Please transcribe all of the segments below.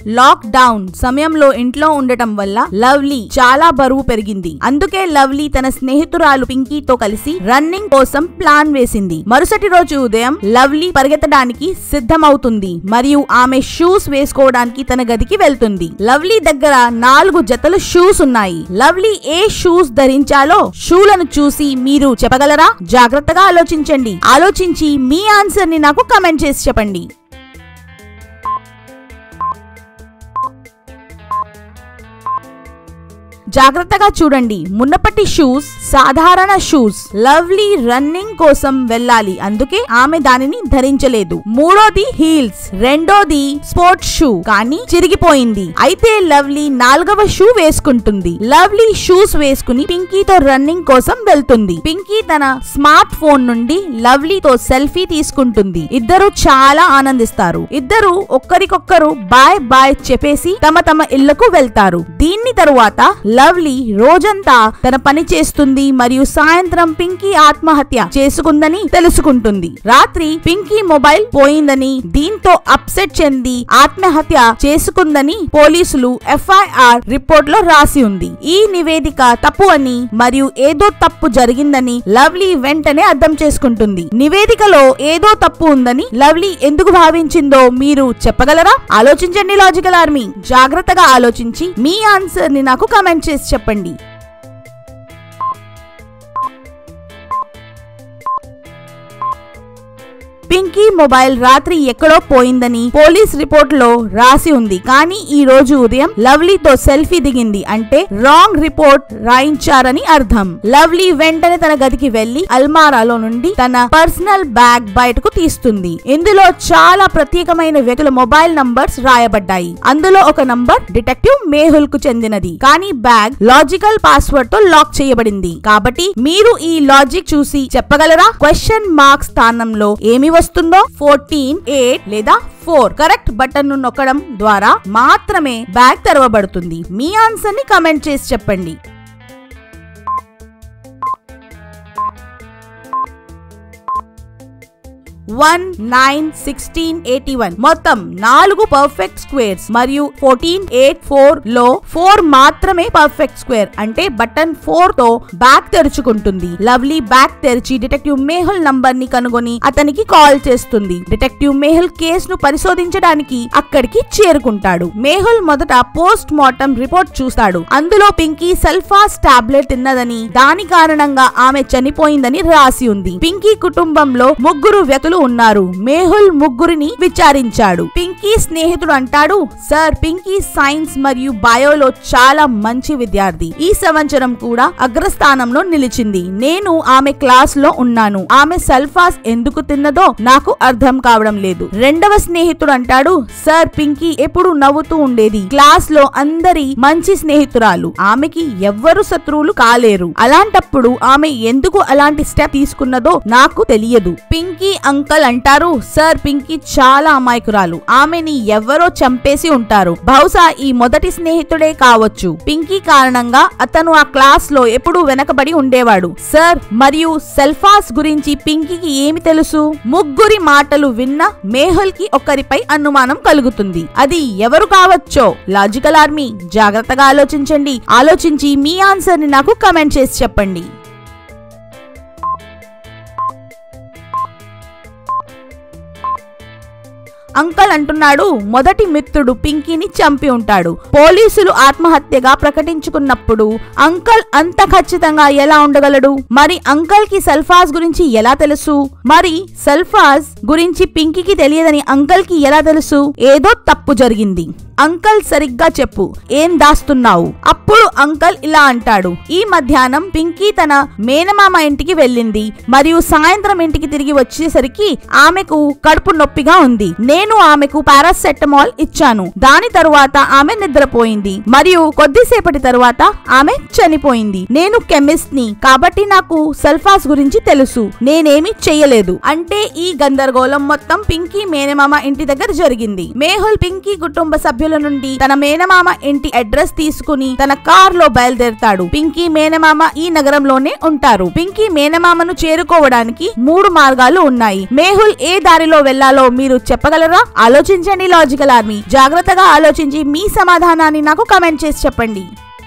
lock down సమయంలో ఇంట్లో ఉండటం వల్ల లవ్లీ చాలా బరువు పెరిగింది అందుకే లవ్లీ తన స్నేహితురాలు పింకీతో కలిసి రన్నింగ్ కోసం ప్లాన్ వేసింది మరుసటి రోజు ఉదయం లవ్లీ పరిగెత్తడానికి సిద్ధమవుతుంది మరియు ఆమె షూస్ వేసుకోవడానికి తన గదికి వెళ్తుంది లవ్లీ దగ్గర నాలుగు జతలు షూస్ ఉన్నాయి లవ్లీ ఏ షూస్ ధరించాలో షూలను చూసి మీరు చెప్పగలరా జాగ్రత్తగా ఆలోచించండి ఆలోచించి మీ ఆన్సర్ ని నాకు కమెంట్ చేసి చెప్పండి జాగ్రత్తగా చూడండి మున్నపటి షూస్ సాధారణ షూస్ లవ్లీ రన్నింగ్ కోసం వెళ్ళాలి అందుకే ఆమె దానిని ధరించలేదు మూడోది హీల్స్ రెండోది స్పోర్ట్స్ షూ కానీ చిరిగిపోయింది అయితే లవ్లీ నాలుగవ షూ వేసుకుంటుంది లవ్లీ షూస్ వేసుకుని పింకీతో రన్నింగ్ కోసం వెళ్తుంది పింకీ తన స్మార్ట్ ఫోన్ నుండి లవ్లీతో సెల్ఫీ తీసుకుంటుంది ఇద్దరు చాలా ఆనందిస్తారు ఇద్దరు ఒక్కరికొక్కరు బాయ్ బాయ్ చెప్పేసి తమ తమ ఇళ్లకు వెళ్తారు దీన్ని తరువాత లవ్లీ రోజంతా తన పని చేస్తుంది మరియు సాయంత్రం పింకీ ఆత్మహత్య చేసుకుందని తెలుసుకుంటుంది రాత్రి పింకీ మొబైల్ పోయిందని దీంతో అప్సెట్ చెంది ఆత్మహత్య చేసుకుందని పోలీసులు ఎఫ్ఐఆర్ రిపోర్ట్ లో రాసి ఉంది ఈ నివేదిక తప్పు అని మరియు ఏదో తప్పు జరిగిందని లవ్లీ వెంటనే అర్థం చేసుకుంటుంది నివేదికలో ఏదో తప్పు ఉందని లవ్లీ ఎందుకు భావించిందో మీరు చెప్పగలరా ఆలోచించండి లాజికల్ ఆర్మీ జాగ్రత్తగా ఆలోచించి మీ ఆన్సర్ ని నాకు కమెంట్ చేసి చెప్పండి పింకీ మొబైల్ రాత్రి ఎక్కడో పోయిందని పోలీస్ రిపోర్ట్ లో రాసి ఉంది కానీ ఈ రోజు ఉదయం లవ్లీతో సెల్ఫీ దిగింది అంటే రాంగ్ రిపోర్ట్ రాయించారని అర్థం లవ్లీ వెంటనే తన గదికి వెళ్లి అల్మారాలో నుండి తన పర్సనల్ బ్యాగ్ బయటకు తీస్తుంది ఇందులో చాలా ప్రత్యేకమైన వ్యక్తుల మొబైల్ నంబర్స్ రాయబడ్డాయి అందులో ఒక నంబర్ డిటెక్టివ్ మేహుల్ కు చెందినది కానీ బ్యాగ్ లాజికల్ పాస్వర్డ్ తో లాక్ చేయబడింది కాబట్టి మీరు ఈ లాజిక్ చూసి చెప్పగలరా క్వశ్చన్ మార్క్ స్థానంలో ఏమి వస్తుందో ఫోర్టీన్ ఎయిట్ లేదా ఫోర్ కరెక్ట్ బటన్ ను నొక్కడం ద్వారా మాత్రమే బ్యాగ్ తెరవబడుతుంది మీ ఆన్సర్ ని కమెంట్ చేసి చెప్పండి one nine sixteen eighty one మొత్తం నాలుగు పర్ఫెక్ట్ స్క్వేర్స్ మరియు ఫోర్టీన్ ఎయిట్ ఫోర్ లో ఫోర్ మాత్రమే పర్ఫెక్ట్ స్క్వేర్ అంటే బటన్ ఫోర్ తో బ్యాగ్ తెరుచుకుంటుంది లవ్లీ బ్యాగ్ తెరిచి డిటెక్టివ్ మేహుల్ నంబర్ ని కనుగొని అతనికి కాల్ చేస్తుంది డిటెక్టివ్ మేహుల్ కేసును పరిశోధించడానికి అక్కడికి చేరుకుంటాడు మేహుల్ మొదట పోస్ట్ మార్టం రిపోర్ట్ చూస్తాడు అందులో పింకీ సల్ఫాస్ టాబ్లెట్ తిన్నదని దాని కారణంగా ఆమె చనిపోయిందని రాసి ఉంది పింకీ కుటుంబంలో ముగ్గురు వ్యక్తులు ఉన్నారు మేహుల్ ముగ్గురిని విచారించాడు పింకీ స్నేహితుడు అంటాడు సార్ పింకీ సైన్స్ మరియు బయోలో చాలా మంచి విద్యార్థి ఈ సంవత్సరం కూడా అగ్రస్థానంలో నిలిచింది నేను ఆమె క్లాస్ లో ఉన్నాను ఆమె సల్ఫాస్ ఎందుకు తిన్నదో నాకు అర్థం కావడం లేదు రెండవ స్నేహితుడు అంటాడు సార్ పింకీ ఎప్పుడు నవ్వుతూ ఉండేది క్లాస్ లో అందరి మంచి స్నేహితురాలు ఆమెకి ఎవ్వరు శత్రువులు కాలేరు అలాంటప్పుడు ఆమె ఎందుకు అలాంటి స్టెప్ తీసుకున్నదో నాకు తెలియదు పింకీ అంకల్ అంటారు సార్ పింకీ చాలా అమాయకురాలు ఆమెని ఎవరో చంపేసి ఉంటారు బహుశా ఈ మొదటి స్నేహితుడే కావచ్చు పింకీ కారణంగా అతను ఆ క్లాస్ లో ఎప్పుడూ వెనకబడి ఉండేవాడు సార్ మరియు సెల్ఫాస్ గురించి పింకీకి ఏమి తెలుసు ముగ్గురి మాటలు విన్న మేహుల్ కి ఒకరిపై అనుమానం కలుగుతుంది అది ఎవరు కావచ్చో లాజికల్ ఆర్మీ జాగ్రత్తగా ఆలోచించండి ఆలోచించి మీ ఆన్సర్ ని నాకు కమెంట్ చేసి చెప్పండి అంకల్ అంటున్నాడు మొదటి మిత్రుడు పింకీని చంపి ఉంటాడు పోలీసులు ఆత్మహత్యగా ప్రకటించుకున్నప్పుడు అంకల్ అంత ఖచ్చితంగా ఎలా ఉండగలడు మరి అంకల్ కి సల్ఫాస్ గురించి ఎలా తెలుసు మరి సల్ఫాస్ గురించి పింకీకి తెలియదని అంకల్ కి ఎలా తెలుసు ఏదో తప్పు జరిగింది అంకల్ సరిగ్గా చెప్పు ఏం దాస్తున్నావు అప్పుడు అంకల్ ఇలా అంటాడు ఈ మధ్యాహ్నం పింకీ తన మేనమామ ఇంటికి వెళ్ళింది మరియు సాయంత్రం ఇంటికి తిరిగి వచ్చేసరికి ఆమెకు కడుపు నొప్పిగా ఉంది నేను ఆమెకు పారాసెటమాల్ ఇచ్చాను దాని తరువాత ఆమె నిద్రపోయింది మరియు కొద్దిసేపటి తరువాత ఆమె చనిపోయింది నేను కెమిస్ట్ ని కాబట్టి నాకు సల్ఫాస్ గురించి తెలుసు నేనేమి చెయ్యలేదు అంటే ఈ గందరగోళం మొత్తం పింకీ మేనమామ ఇంటి దగ్గర జరిగింది మేహుల్ పింకీ కుటుంబ సభ్యుల నుండి తన మేనమామ ఇంటి అడ్రస్ తీసుకుని తన కార్ లో బయలుదేరతాడు పింకీ మేనమామ ఈ నగరంలోనే ఉంటారు పింకీ మేనమామను చేరుకోవడానికి మూడు మార్గాలు ఉన్నాయి మేహుల్ ఏ దారిలో వెళ్లాలో మీరు చెప్పగలరా చెప్పగలరా ఆలోచించండి లాజికల్ ఆర్మీ జాగ్రత్తగా ఆలోచించి మీ సమాధానాన్ని నాకు కమెంట్ చేసి చెప్పండి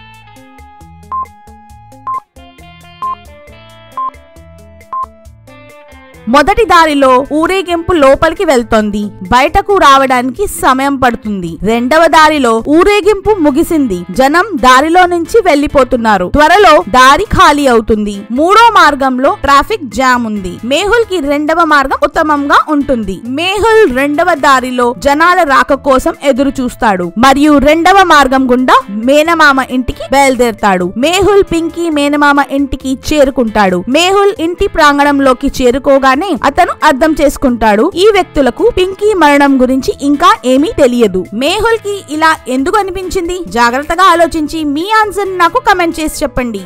మొదటి దారిలో ఊరేగింపు లోపలికి వెళ్తోంది బయటకు రావడానికి సమయం పడుతుంది రెండవ దారిలో ఊరేగింపు ముగిసింది జనం దారిలో నుంచి వెళ్లిపోతున్నారు త్వరలో దారి ఖాళీ అవుతుంది మూడో మార్గంలో ట్రాఫిక్ జామ్ ఉంది మేహుల్ కి రెండవ మార్గం ఉత్తమంగా ఉంటుంది మేహుల్ రెండవ దారిలో జనాల రాక కోసం ఎదురు చూస్తాడు మరియు రెండవ మార్గం గుండా మేనమామ ఇంటికి బయలుదేరతాడు మేహుల్ పింకీ మేనమామ ఇంటికి చేరుకుంటాడు మేహుల్ ఇంటి ప్రాంగణంలోకి చేరుకోగానే అతను అర్థం చేసుకుంటాడు ఈ వ్యక్తులకు పింకీ మరణం గురించి ఇంకా ఏమీ తెలియదు మేహుల్ కి ఇలా ఎందుకు అనిపించింది జాగ్రత్తగా ఆలోచించి మీ ఆన్సర్ నాకు కమెంట్ చేసి చెప్పండి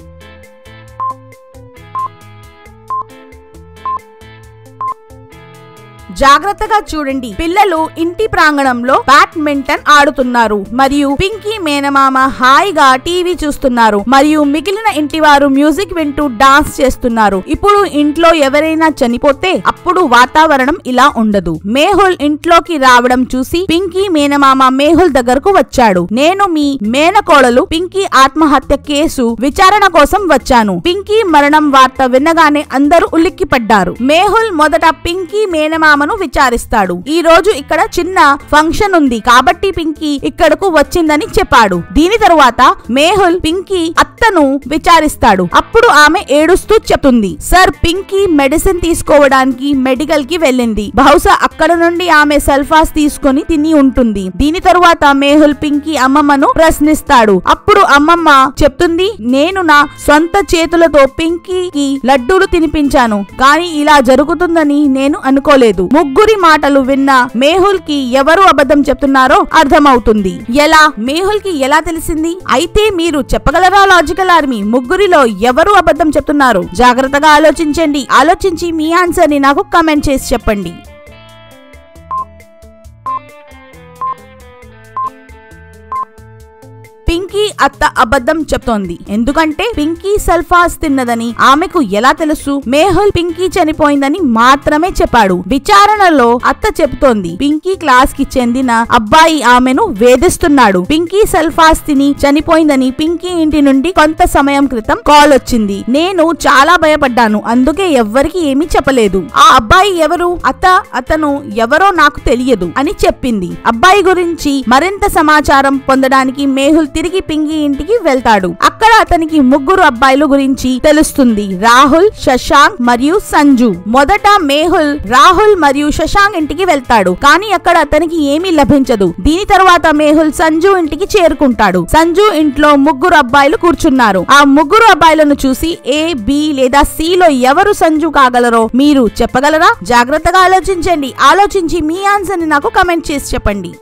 జాగ్రత్తగా చూడండి పిల్లలు ఇంటి ప్రాంగణంలో బ్యాడ్మింటన్ ఆడుతున్నారు మరియు పింకీ మేనమామ హాయిగా టీవీ చూస్తున్నారు మరియు మిగిలిన ఇంటి వారు మ్యూజిక్ వింటూ డాన్స్ చేస్తున్నారు ఇప్పుడు ఇంట్లో ఎవరైనా చనిపోతే అప్పుడు వాతావరణం ఇలా ఉండదు మేహుల్ ఇంట్లోకి రావడం చూసి పింకీ మేనమామ మేహుల్ దగ్గరకు వచ్చాడు నేను మీ మేనకోడలు పింకీ ఆత్మహత్య కేసు విచారణ కోసం వచ్చాను పింకీ మరణం వార్త వినగానే అందరూ ఉలిక్కిపడ్డారు మేహుల్ మొదట పింకీ మేనమామను విచారిస్తాడు ఈ రోజు ఇక్కడ చిన్న ఫంక్షన్ ఉంది కాబట్టి పింకీ ఇక్కడకు వచ్చిందని చెప్పాడు దీని తరువాత మేహుల్ పింకీ అత్తను విచారిస్తాడు అప్పుడు ఆమె ఏడుస్తూ చెప్తుంది సార్ పింకీ మెడిసిన్ తీసుకోవడానికి మెడికల్ కి వెళ్ళింది బహుశా అక్కడ నుండి ఆమె సల్ఫాస్ తీసుకొని తిని ఉంటుంది దీని తరువాత మేహుల్ పింకీ అమ్మమ్మను ప్రశ్నిస్తాడు అప్పుడు అమ్మమ్మ చెప్తుంది నేను నా సొంత చేతులతో పింకీకి లడ్డూలు తినిపించాను కానీ ఇలా జరుగుతుందని నేను అనుకోలేదు ముగ్గురి మాటలు విన్న మేహుల్ కి ఎవరు అబద్ధం చెప్తున్నారో అర్థమవుతుంది ఎలా మేహుల్ కి ఎలా తెలిసింది అయితే మీరు చెప్పగలరా లాజికల్ ఆర్మీ ముగ్గురిలో ఎవరు అబద్ధం చెప్తున్నారు జాగ్రత్తగా ఆలోచించండి ఆలోచించి మీ ఆన్సర్ ని నాకు కమెంట్ చేసి చెప్పండి పింకీ అత్త అబద్ధం చెప్తోంది ఎందుకంటే పింకీ సల్ఫాస్ తిన్నదని ఆమెకు ఎలా తెలుసు మేహుల్ పింకీ చనిపోయిందని మాత్రమే చెప్పాడు విచారణలో అత్త చెబుతోంది పింకీ క్లాస్ కి చెందిన అబ్బాయి ఆమెను వేధిస్తున్నాడు పింకీ సల్ఫాస్ తిని చనిపోయిందని పింకీ ఇంటి నుండి కొంత సమయం క్రితం కాల్ వచ్చింది నేను చాలా భయపడ్డాను అందుకే ఎవ్వరికి ఏమీ చెప్పలేదు ఆ అబ్బాయి ఎవరు అత్త అతను ఎవరో నాకు తెలియదు అని చెప్పింది అబ్బాయి గురించి మరింత సమాచారం పొందడానికి మేహుల్ తిరిగి పింగి ఇంటికి వెళ్తాడు అక్కడ అతనికి ముగ్గురు అబ్బాయిల గురించి తెలుస్తుంది రాహుల్ శశాంక్ మరియు సంజు మొదట మేహుల్ రాహుల్ మరియు శశాంక్ ఇంటికి వెళ్తాడు కానీ అక్కడ అతనికి ఏమీ లభించదు దీని తరువాత మేహుల్ సంజు ఇంటికి చేరుకుంటాడు సంజు ఇంట్లో ముగ్గురు అబ్బాయిలు కూర్చున్నారు ఆ ముగ్గురు అబ్బాయిలను చూసి ఏ బి లేదా సి లో ఎవరు సంజు కాగలరో మీరు చెప్పగలరా జాగ్రత్తగా ఆలోచించండి ఆలోచించి మీ ఆన్సర్ ని నాకు కమెంట్ చేసి చెప్పండి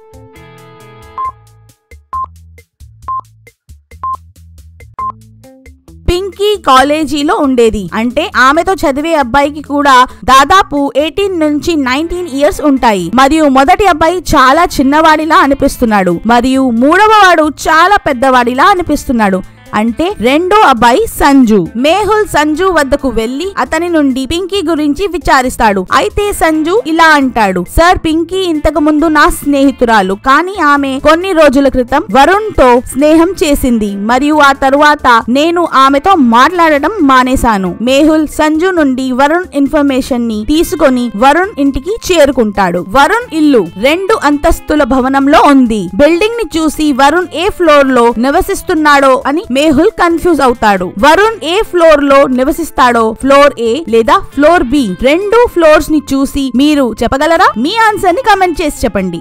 పింకీ కాలేజీలో ఉండేది అంటే ఆమెతో చదివే అబ్బాయికి కూడా దాదాపు ఎయిటీన్ నుంచి నైన్టీన్ ఇయర్స్ ఉంటాయి మరియు మొదటి అబ్బాయి చాలా చిన్నవాడిలా అనిపిస్తున్నాడు మరియు మూడవ వాడు చాలా పెద్దవాడిలా అనిపిస్తున్నాడు అంటే రెండో అబ్బాయి సంజు మేహుల్ సంజు వద్దకు వెళ్లి అతని నుండి పింకీ గురించి విచారిస్తాడు అయితే సంజు ఇలా అంటాడు సార్ పింకీ ఇంతకు ముందు నా స్నేహితురాలు కానీ ఆమె కొన్ని రోజుల క్రితం వరుణ్ తో స్నేహం చేసింది మరియు ఆ తరువాత నేను ఆమెతో మాట్లాడడం మానేశాను మేహుల్ సంజు నుండి వరుణ్ ఇన్ఫర్మేషన్ ని తీసుకొని వరుణ్ ఇంటికి చేరుకుంటాడు వరుణ్ ఇల్లు రెండు అంతస్తుల భవనంలో ఉంది బిల్డింగ్ ని చూసి వరుణ్ ఏ ఫ్లోర్ లో నివసిస్తున్నాడో అని మేహుల్ కన్ఫ్యూజ్ అవుతాడు వరుణ్ ఏ ఫ్లోర్ లో నివసిస్తాడో ఫ్లోర్ ఏ లేదా ఫ్లోర్ బి రెండు ఫ్లోర్స్ ని చూసి మీరు చెప్పగలరా మీ ఆన్సర్ ని కమెంట్ చేసి చెప్పండి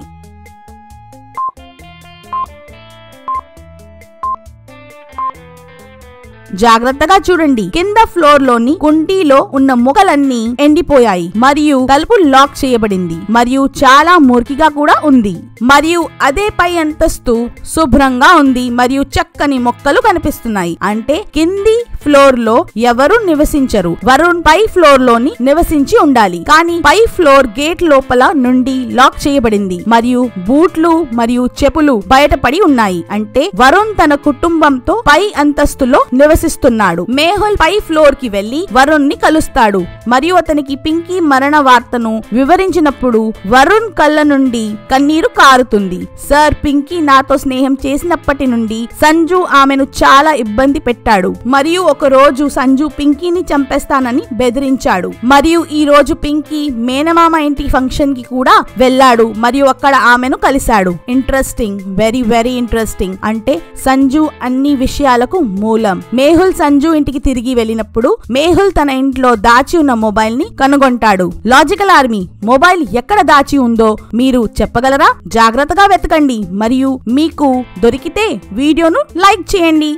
జాగ్రత్తగా చూడండి కింద ఫ్లోర్ లోని కుండీలో ఉన్న మొక్కలన్నీ ఎండిపోయాయి మరియు తలుపు లాక్ చేయబడింది మరియు చాలా మురికిగా కూడా ఉంది మరియు అదే పై అంతస్తు శుభ్రంగా ఉంది మరియు చక్కని మొక్కలు కనిపిస్తున్నాయి అంటే కింది ఫ్లోర్ లో ఎవరు నివసించరు వరుణ్ పై ఫ్లోర్ లోని నివసించి ఉండాలి కానీ పై ఫ్లోర్ గేట్ లోపల నుండి లాక్ చేయబడింది మరియు బూట్లు మరియు చెప్పులు బయటపడి ఉన్నాయి అంటే వరుణ్ తన కుటుంబంతో పై అంతస్తులో నివసి నివసిస్తున్నాడు మేహుల్ పై ఫ్లోర్ కి వెళ్లి వరుణ్ ని కలుస్తాడు మరియు అతనికి పింకీ మరణ వార్తను వివరించినప్పుడు వరుణ్ కళ్ళ నుండి కన్నీరు కారుతుంది సార్ పింకీ నాతో స్నేహం చేసినప్పటి నుండి సంజు ఆమెను చాలా ఇబ్బంది పెట్టాడు మరియు ఒక రోజు సంజు పింకీని చంపేస్తానని బెదిరించాడు మరియు ఈ రోజు పింకీ మేనమామ ఇంటి ఫంక్షన్ కి కూడా వెళ్ళాడు మరియు అక్కడ ఆమెను కలిశాడు ఇంట్రెస్టింగ్ వెరీ వెరీ ఇంట్రెస్టింగ్ అంటే సంజు అన్ని విషయాలకు మూలం మేహుల్ సంజు ఇంటికి తిరిగి వెళ్ళినప్పుడు మేహుల్ తన ఇంట్లో దాచి ఉన్న మొబైల్ ని కనుగొంటాడు లాజికల్ ఆర్మీ మొబైల్ ఎక్కడ దాచి ఉందో మీరు చెప్పగలరా జాగ్రత్తగా వెతకండి మరియు మీకు దొరికితే వీడియోను లైక్ చేయండి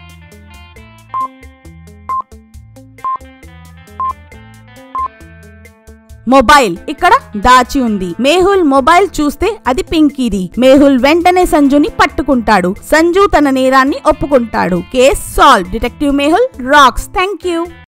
మొబైల్ ఇక్కడ దాచి ఉంది మేహుల్ మొబైల్ చూస్తే అది పింకీది మేహుల్ వెంటనే సంజుని పట్టుకుంటాడు సంజు తన నేరాన్ని ఒప్పుకుంటాడు case solve detective Mehul rocks thank you